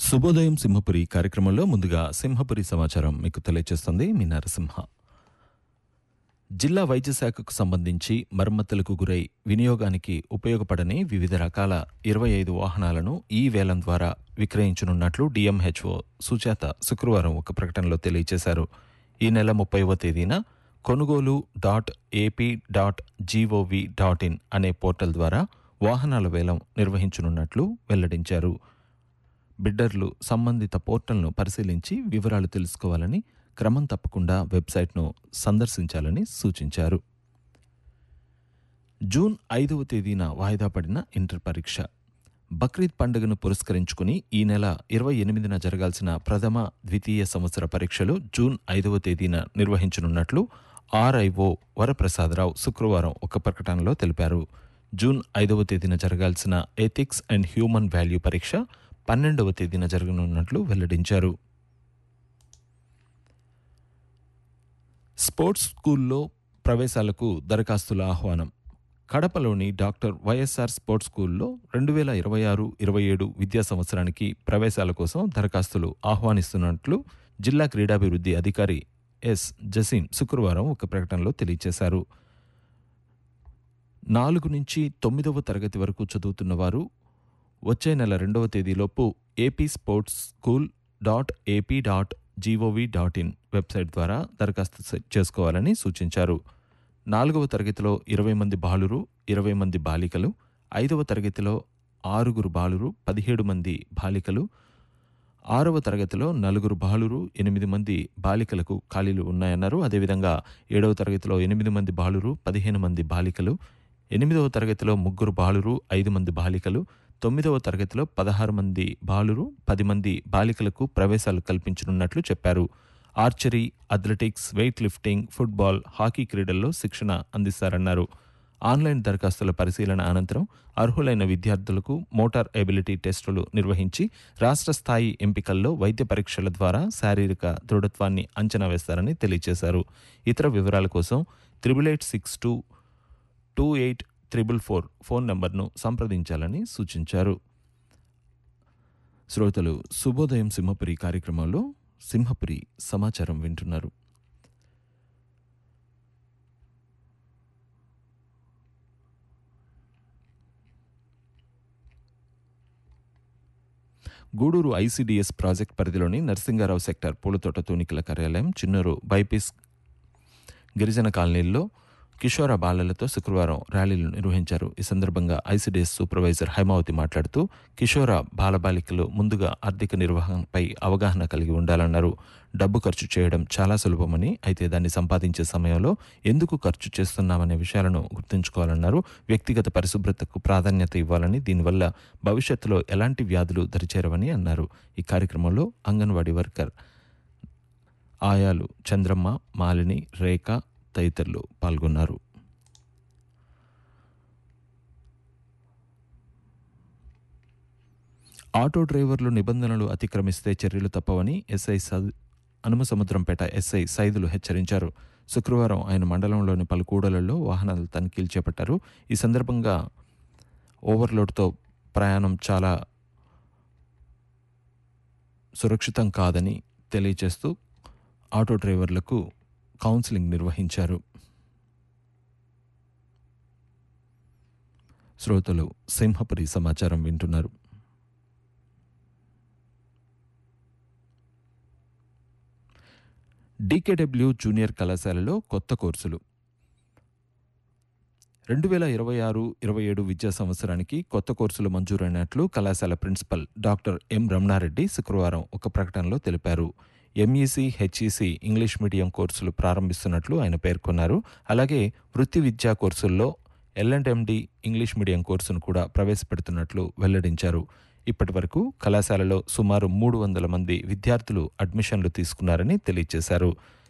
శుభోదయం సింహపురి కార్యక్రమంలో ముందుగా సింహపురి సమాచారం మీకు తెలియజేస్తుంది మీ నరసింహ జిల్లా వైద్య శాఖకు సంబంధించి మరమ్మతులకు గురై వినియోగానికి ఉపయోగపడని వివిధ రకాల ఇరవై ఐదు వాహనాలను ఈ వేలం ద్వారా విక్రయించనున్నట్లు డిఎంహెచ్ఓ సుజాత శుక్రవారం ఒక ప్రకటనలో తెలియజేశారు ఈ నెల ముప్పైవ తేదీన కొనుగోలు dot AP dot gov dot in అనే పోర్టల్ ద్వారా వాహనాల వేలం నిర్వహించనున్నట్లు వెల్లడించారు బిడ్డర్లు సంబంధిత పోర్టల్ను పరిశీలించి వివరాలు తెలుసుకోవాలని క్రమం తప్పకుండా వెబ్సైట్ను సందర్శించాలని సూచించారు జూన్ ఐదవ తేదీన వాయిదా పడిన ఇంటర్ పరీక్ష బక్రీద్ పండుగను పురస్కరించుకుని ఈ నెల ఇరవై ఎనిమిదిన జరగాల్సిన ప్రథమ ద్వితీయ సంవత్సర పరీక్షలు జూన్ ఐదవ తేదీన నిర్వహించనున్నట్లు ఆర్ఐఓ వరప్రసాదరావు శుక్రవారం ఒక ప్రకటనలో తెలిపారు జూన్ ఐదవ తేదీన జరగాల్సిన ఎథిక్స్ అండ్ హ్యూమన్ వాల్యూ పరీక్ష పన్నెండవ తేదీన జరగనున్నట్లు వెల్లడించారు స్పోర్ట్స్ స్కూల్లో ప్రవేశాలకు దరఖాస్తుల ఆహ్వానం కడపలోని డాక్టర్ వైఎస్ఆర్ స్పోర్ట్స్ స్కూల్లో రెండు వేల ఇరవై ఆరు ఇరవై ఏడు విద్యా సంవత్సరానికి ప్రవేశాల కోసం దరఖాస్తులు ఆహ్వానిస్తున్నట్లు జిల్లా క్రీడాభివృద్ధి అధికారి ఎస్ జసీం శుక్రవారం ఒక ప్రకటనలో తెలియజేశారు నాలుగు నుంచి తొమ్మిదవ తరగతి వరకు చదువుతున్న వారు వచ్చే నెల రెండవ తేదీలోపు AP sports school dot AP dot gov dot in website ద్వారా దరఖాస్తు చే- చేసుకోవాలని సూచించారు నాలుగవ తరగతిలో ఇరవై మంది బాలురు ఇరవై మంది బాలికలు ఐదవ తరగతిలో ఆరుగురు బాలురు పదిహేడు మంది బాలికలు ఆరవ తరగతిలో నలుగురు బాలురు ఎనిమిది మంది బాలికలకు ఖాళీలు ఉన్నాయన్నారు అదేవిధంగా ఏడవ తరగతిలో ఎనిమిది మంది బాలురు పదిహేను మంది బాలికలు ఎనిమిదవ తరగతిలో ముగ్గురు బాలురు ఐదు మంది బాలికలు తొమ్మిదవ తరగతిలో పదహారు మంది బాలురు పది మంది బాలికలకు ప్రవేశాలు కల్పించనున్నట్లు చెప్పారు archery athletics weightlifting football hockey క్రీడల్లో శిక్షణ అందిస్తారన్నారు ఆన్లైన్ దరఖాస్తుల పరిశీలన అనంతరం అర్హులైన విద్యార్థులకు మోటార్ ఎబిలిటీ టెస్టులు నిర్వహించి రాష్ట్ర స్థాయి ఎంపికల్లో వైద్య పరీక్షల ద్వారా శారీరక దృఢత్వాన్ని అంచనా వేస్తారని తెలియజేశారు ఇతర వివరాల కోసం triple eight six two two eight triple four phone నంబర్ను సంప్రదించాలని సూచించారు శ్రోతలు శుభోదయం సింహపురి కార్యక్రమంలో సింహపురి సమాచారం వింటున్నారు గూడూరు ఐసీడీఎస్ ప్రాజెక్ట్ పరిధిలోని నరసింగారావు సెక్టర్ పూలతోట తూనికల కార్యాలయం చిన్నూరు బైపీస్ గిరిజన కాలనీల్లో కిషోర బాలలతో శుక్రవారం ర్యాలీలు నిర్వహించారు ఈ సందర్భంగా ఐసీడీఎస్ సూపర్వైజర్ హైమావతి మాట్లాడుతూ కిషోర బాలబాలికలు ముందుగా ఆర్థిక నిర్వహణపై అవగాహన కలిగి ఉండాలన్నారు డబ్బు ఖర్చు చేయడం చాలా సులభమని అయితే దాన్ని సంపాదించే సమయంలో ఎందుకు ఖర్చు చేస్తున్నామనే విషయాలను గుర్తుంచుకోవాలన్నారు వ్యక్తిగత పరిశుభ్రతకు ప్రాధాన్యత ఇవ్వాలని దీనివల్ల భవిష్యత్తులో ఎలాంటి వ్యాధులు దరిచేరవని అన్నారు ఈ కార్యక్రమంలో అంగన్వాడీ వర్కర్ ఆయాలు చంద్రమ్మ మాలిని రేఖ తదితరులు పాల్గొన్నారు ఆటో డ్రైవర్లు నిబంధనలు అతిక్రమిస్తే చర్యలు తప్పవని ఎస్ఐ సద్ అనుమసముద్రంపేట ఎస్ఐ సైదులు హెచ్చరించారు శుక్రవారం ఆయన మండలంలోని పలు కూడలలో వాహనాల తనిఖీలు చేపట్టారు ఈ సందర్భంగా ఓవర్లోడ్తో ప్రయాణం చాలా సురక్షితం కాదని తెలియజేస్తూ ఆటో డ్రైవర్లకు కౌన్సిలింగ్ నిర్వహించారు శ్రోతలు సింహపురి సమాచారం వింటున్నారు డీకేడబ్ల్యూ జూనియర్ కళాశాలలో కొత్త కోర్సులు రెండు వేల ఇరవై ఆరు ఇరవై ఏడు విద్యా సంవత్సరానికి కొత్త కోర్సులు మంజూరైనట్లు కళాశాల ప్రిన్సిపల్ డాక్టర్ ఎం రమణారెడ్డి శుక్రవారం ఒక ప్రకటనలో తెలిపారు ఎంఈసీ హెచ్ఈసీ ఇంగ్లీష్ మీడియం కోర్సులు ప్రారంభిస్తున్నట్లు ఆయన పేర్కొన్నారు అలాగే వృత్తి విద్యా కోర్సుల్లో ఎల్ఎండ్ఎండి ఇంగ్లీష్ మీడియం కోర్సును కూడా ప్రవేశపెడుతున్నట్లు వెల్లడించారు ఇప్పటి వరకు కళాశాలలో సుమారు మూడు వందల మంది విద్యార్థులు అడ్మిషన్లు తీసుకున్నారని తెలియజేశారు